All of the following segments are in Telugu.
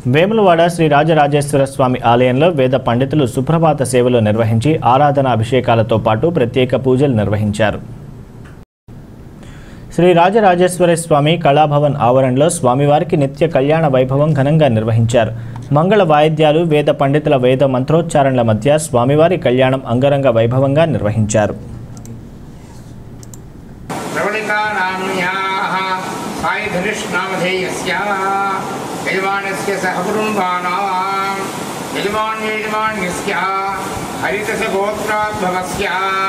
వేములవాడ శ్రీ రాజరాజేశ్వర స్వామి ఆలయంలో వేద పండితులు సుప్రభాత సేవలు నిర్వహించి ఆరాధన అభిషేకాలతో పాటు ప్రత్యేక పూజలు నిర్వహించారు శ్రీ రాజరాజేశ్వర స్వామి కళాభవన్ ఆవరణలో స్వామివారికి నిత్య కళ్యాణ వైభవం ఘనంగా నిర్వహించారు మంగళ వాయిద్యాలు వేద పండితుల వేద మంత్రోచ్చారణల మధ్య స్వామివారి కళ్యాణం అంగరంగ వైభవంగా నిర్వహించారు ప్రవళికానామ్యాः సాయిధనుష్నామధేయస్యాः యజమానस्य సహ కుటుంబానాं యజమాన్యజమాన్యస్య హరితస గోత్రాద్భవస్య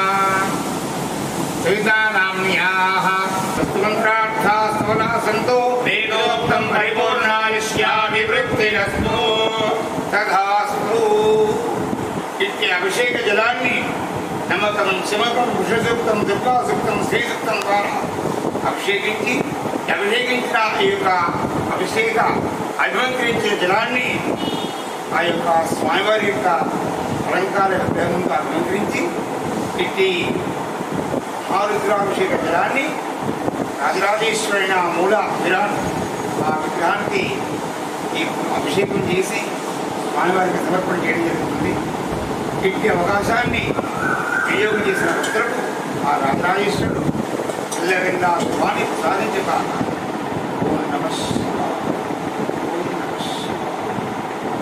సవితానామ్యాः వస్తుమంత్రార్థాస్తవనా సంతో వేదోక్తం పరిపూర్ణాయుష్యాభివృద్ధిరస్తు తథాస్తు ఇత్య అభిషేక జలాన్ని నమ్మకం శమకం వృషసూక్తం దుర్గాసూక్తం శ్రీసూక్తం ద్వారా అభిషేకించి అభిషేకించిన ఈ యొక్క అభిషేక అభిమంత్రించే జలాన్ని ఆ యొక్క స్వామివారి యొక్క అలంకార విగ్రహంతో అభిమంత్రించి ఇట్టి మహారుద్రాభిషేక జలాన్ని రాజరాజేశ్వరైన మూల విరాట్ ఆ విగ్రహానికి ఈ అభిషేకం చేసి స్వామివారికి సమర్పణ చేయడం జరుగుతుంది ఇట్టి అవకాశాన్ని వినియోగం చేసిన భక్తులకు ఆ రాజరాజేశ్వరుడు పిల్లరిందా శుభాన్ని సాధించుట ఓం నమః శివాయ. ఓం నమః శివాయ.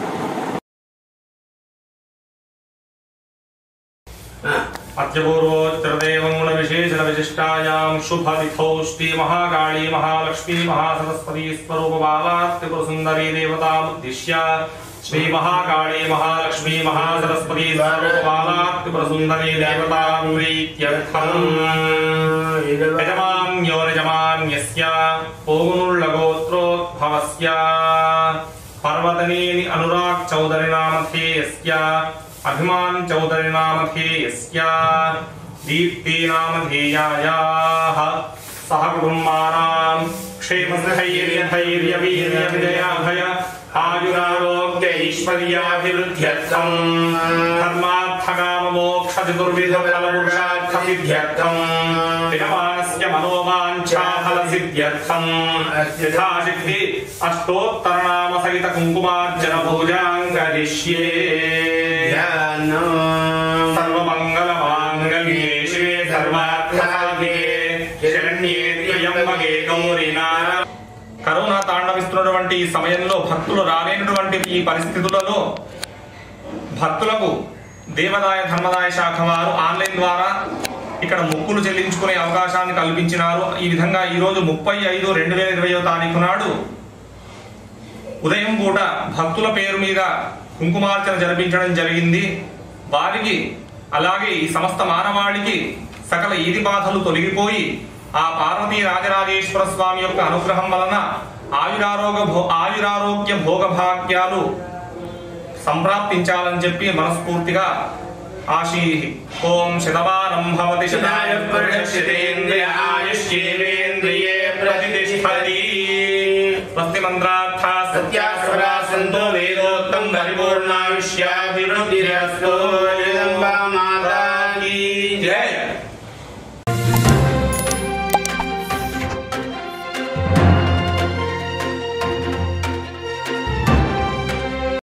అత్యపూర్వోత్తరదేవం విశేషణ విశిష్టాయాం శుభతిథౌ శ్రీ మహాకాళీ మహాలక్ష్మీ మహాసరస్వతీ స్వరూప బాలాత్రిపుర సుందరీ దేవతాముద్దిశ్య శ్రీ మహాకాళీ మహాలక్ష్మీ మహాసరస్వతీ స్వరూప బాలాత్రిపుర సుందరీ దేవతాం ప్రీత్యర్థం యజమాన్యో యజమాన్యస్య పోగునుళ్ళ గోత్రోద్భవస్య పర్వతనేని అనురాగ్ చౌదరి నామధేయస్య అభిమాన్ చౌదరి నామధేయస్య దీప్తి నామధేయాయాः సహ కుటుంబానాం క్షేమస్థైర్యధైర్యవీర్యవిజయాభయ ఆయురారోగ్య ఐశ్వర్యాభివృద్ధ్యర్థం ధర్మార్థకామమోక్ష చతుర్విధ ఫలపురుషార్థ సిద్ధ్యర్థం యజమానస్య మనోవాంఛాఫల సిద్ధ్యర్థం యథాశక్తి అష్టోత్తరనామ సహిత కుంకుమార్జన పూజాం కరిష్యే సర్వమంగళ మాంగళ్యే శివే సర్వార్థసాధే శరణ్యే త్రయంబకే గౌరీ నార కరోనా తాండవిస్తున్నటువంటి ఈ సమయంలో భక్తులు రాలేనటువంటి ఈ పరిస్థితులలో భక్తులకు దేవదాయ ధర్మదాయ శాఖ వారు ఆన్లైన్ ద్వారా ఇక్కడ మొక్కులు చెల్లించుకునే అవకాశాన్ని కల్పించినారు ఈ విధంగా ఈ రోజు ముప్పై ఐదు రెండు వేల ఇరవయో తారీఖు నాడు ఉదయం పూట భక్తుల పేరు మీద కుంకుమార్చన జరిపించడం జరిగింది వారికి అలాగే ఈ సమస్త మానవాళికి సకల ఈది బాధలు తొలగిపోయి ఆ పార్వతీ రాజరాజేశ్వర స్వామి యొక్క అనుగ్రహం వలన ఆయురారోగ్య భో ఆయురారోగ్య భోగభాగ్యాలు సంప్రాప్తించాలని చెప్పి మనస్ఫూర్తిగా ఆశీ ఓం శతమానం భవతి శతాయ పురుషేంద్రియ ఆయుష్యేంద్రియే ప్రతిష్టతి స్వస్తి మంత్రార్థ సత్యాస్వరా సంతో వేదోత్తం పరిపూర్ణాయుష్యాభివృద్ధిరస్తు